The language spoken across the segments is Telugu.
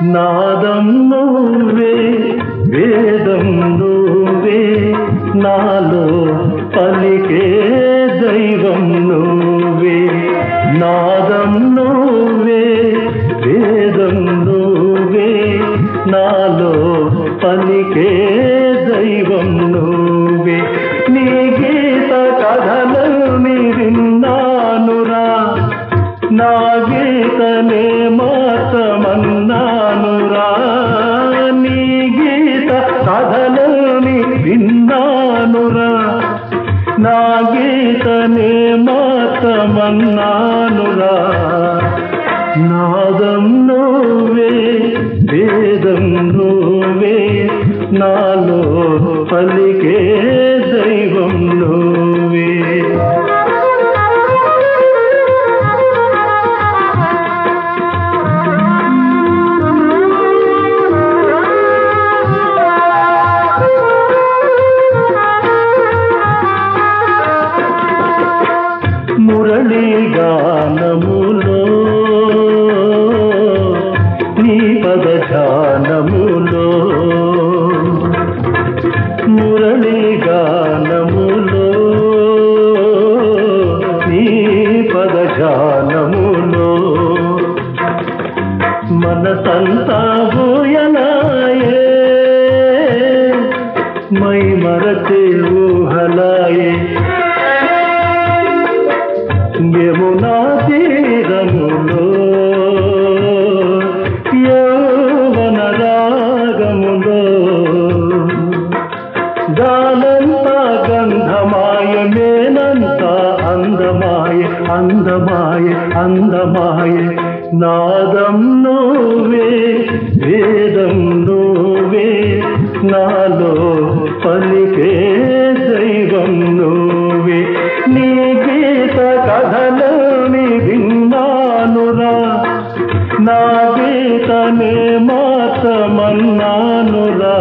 నాదం నువ్వే వేదం నువ్వే నాలో పలికే దైవం నువ్వే నాదం నువ్వే వేదం నువ్వే నాలో పలికే దైవం నువ్వే నీ గీత కథలని విన్నానురా నా గీతనే మాతమన్నానురా నీ గీత కథలని విన్నానురా నా గీతనే మాతమన్నానురా నాదం నువ్వే వేదం నువ్వే నాలో పలికే దైవం నువ్వే మురళీ గానములో నీ పద ధ్యానములో మురళీ గానములో నీ పద ధ్యానములో మనసంతా ఊయలాయే మై మరతే ఊహలాయే యమునా తీరములో యౌవన రాగములో గానంతా గంధమాయ మేనంతా అందమాయ అందమాయ అందమాయ నాదం నువ్వే వేదం నువ్వే నాలో పలికే దైవం నువ్వే నీ గీత కథలని విన్నానురా నా గీతనే మాతమన్నానురా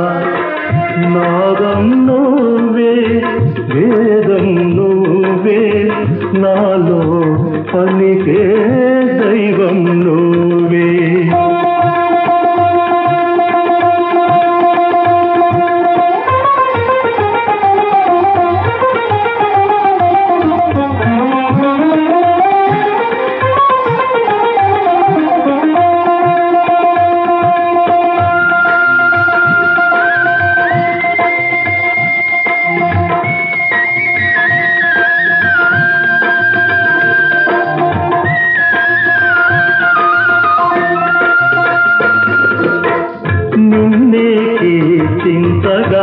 నాదం నువ్వే వేదం నువ్వే నాలో పలికే దైవం నువ్వే నిన్నే కీర్తించగా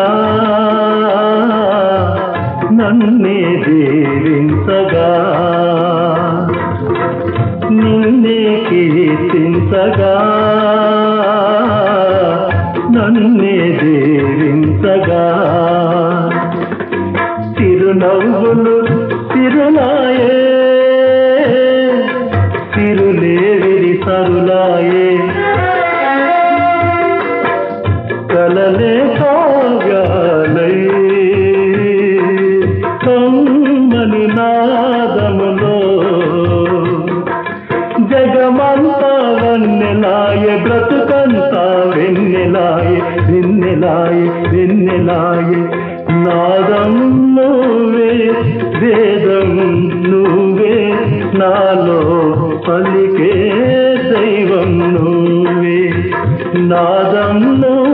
నన్నే దీవించగా నిన్నే కీర్తించగా నన్నే దీవించగా తిరునవ్వులు తిరునాయే తిరులేవిరి సరులాయే కలలే కావ్యాలై కమ్మని నాదములో జగమంతా వన్నెలాయ బ్రతుకంతా వెన్నెలాయ వెన్నెలాయ వెన్నెలాయ నాదం నువ్వే వేదం నువ్వే నాలో పలికే దైవం నువ్వే నాదం నువ్వే